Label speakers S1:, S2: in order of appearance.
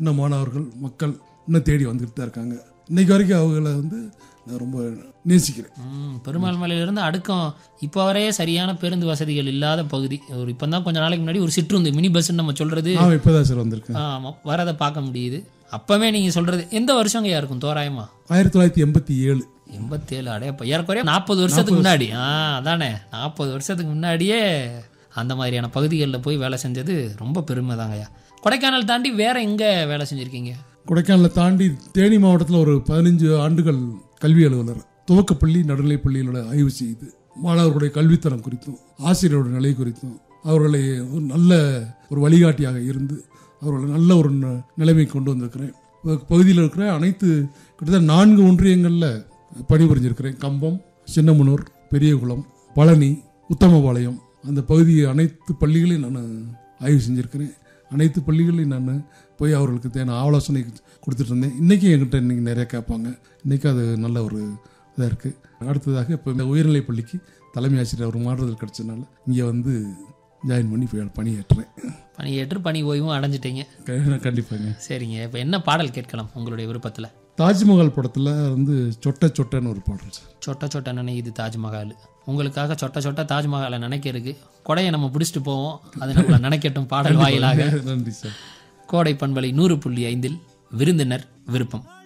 S1: இன்னும் மாணவர்கள் மக்கள் இன்னும் தேடி வந்துக்கிட்டு தான் இருக்காங்க இன்னைக்கு வரைக்கும் அவங்கள வந்து நான் ரொம்ப நேசிக்கிறேன்
S2: ம், பெருமாள் மலையிலிருந்து அடுக்கம் இப்போ வரையே சரியான பேருந்து வசதிகள் இல்லாத பகுதி ஒரு இப்போ தான் கொஞ்ச நாளைக்கு முன்னாடி ஒரு சிற்றுந்து மினி பஸ்ன்னு நம்ம சொல்றது
S1: நான் இப்போதான் சார் வந்திருக்கேன்
S2: ஆமாம் வரதை பார்க்க முடியுது அப்பவே நீங்க சொல்றது எந்த வருஷங்கய்யா இருக்கும் தோராயமா
S1: ஆயிரத்தி தொள்ளாயிரத்தி எண்பத்தி ஏழு
S2: எண்பத்தேழு அடையப்ப ஏறக்குறைய நாற்பது வருஷத்துக்கு முன்னாடி ஆ அதானே நாற்பது வருஷத்துக்கு முன்னாடியே அந்த மாதிரியான பகுதிகளில் போய் வேலை செஞ்சது ரொம்ப பெருமை தாங்கய்யா கொடைக்கானல் தாண்டி வேற எங்க வேலை செஞ்சிருக்கீங்க
S1: கொடைக்கானலை தாண்டி தேனி மாவட்டத்தில் ஒரு பதினஞ்சு ஆண்டுகள் கல்வி அலுவலர் துவக்கப்பள்ளி நடுநிலைப்பள்ளிகளோட ஆய்வு செய்து மாணவர்களுடைய கல்வித்தரம் குறித்தும் ஆசிரியரோட நிலை குறித்தும் அவர்களை ஒரு நல்ல ஒரு வழிகாட்டியாக இருந்து அவர்களை நல்ல ஒரு ந- நிலைமை கொண்டு வந்திருக்கிறேன் ப- பகுதியில் இருக்கிற அனைத்து கிட்டத்தட்ட நான்கு ஒன்றியங்களில் பணிபுரிஞ்சிருக்கிறேன் கம்பம் சின்னமனூர் பெரியகுளம் பழனி உத்தமபாளையம் அந்த பகுதி அனைத்து பள்ளிகளையும் நான் ஆய்வு செஞ்சுருக்கிறேன் அனைத்து பள்ளிகளையும் நான் போய் அவர்களுக்கு தேவையான ஆலோசனை கொடுத்துட்டு இருந்தேன் இன்றைக்கி என்கிட்ட இன்றைக்கி நிறைய கேட்பாங்க இன்றைக்கி அது நல்ல ஒரு இதாக இருக்குது அடுத்ததாக இப்போ இந்த உயர்நிலைப் பள்ளிக்கு தலைமை ஆசிரியர் ஒரு மாறுதல் கிடைச்சதுனால இங்கே வந்து ஜாயின் பண்ணி போய் பணியேற்றுறேன்
S2: பணியேற்று பணி ஓய்வும் அடைஞ்சிட்டீங்க
S1: க- கண்டிப்பாங்க
S2: சரிங்க இப்போ என்ன பாடல் கேட்கலாம் உங்களுடைய விருப்பத்தில்
S1: தாஜ்மஹால் படத்தில் வந்து சொட்ட சொட்டன்னு ஒரு பாடல் சார்
S2: சொட்ட சொட்ட நினைக்குது தாஜ்மஹால் உங்களுக்காக சொட்ட சொட்ட தாஜ்மஹாலை நினைக்கிறதுக்கு கொடையை நம்ம பிடிச்சிட்டு போவோம் அது நம்மளை நினைக்கட்டும் பாடல் வாயிலாக
S1: நன்றி சார்
S2: கோடை பண்பலை நூறு புள்ளி ஐந்தில் விருந்தினர் விருப்பம்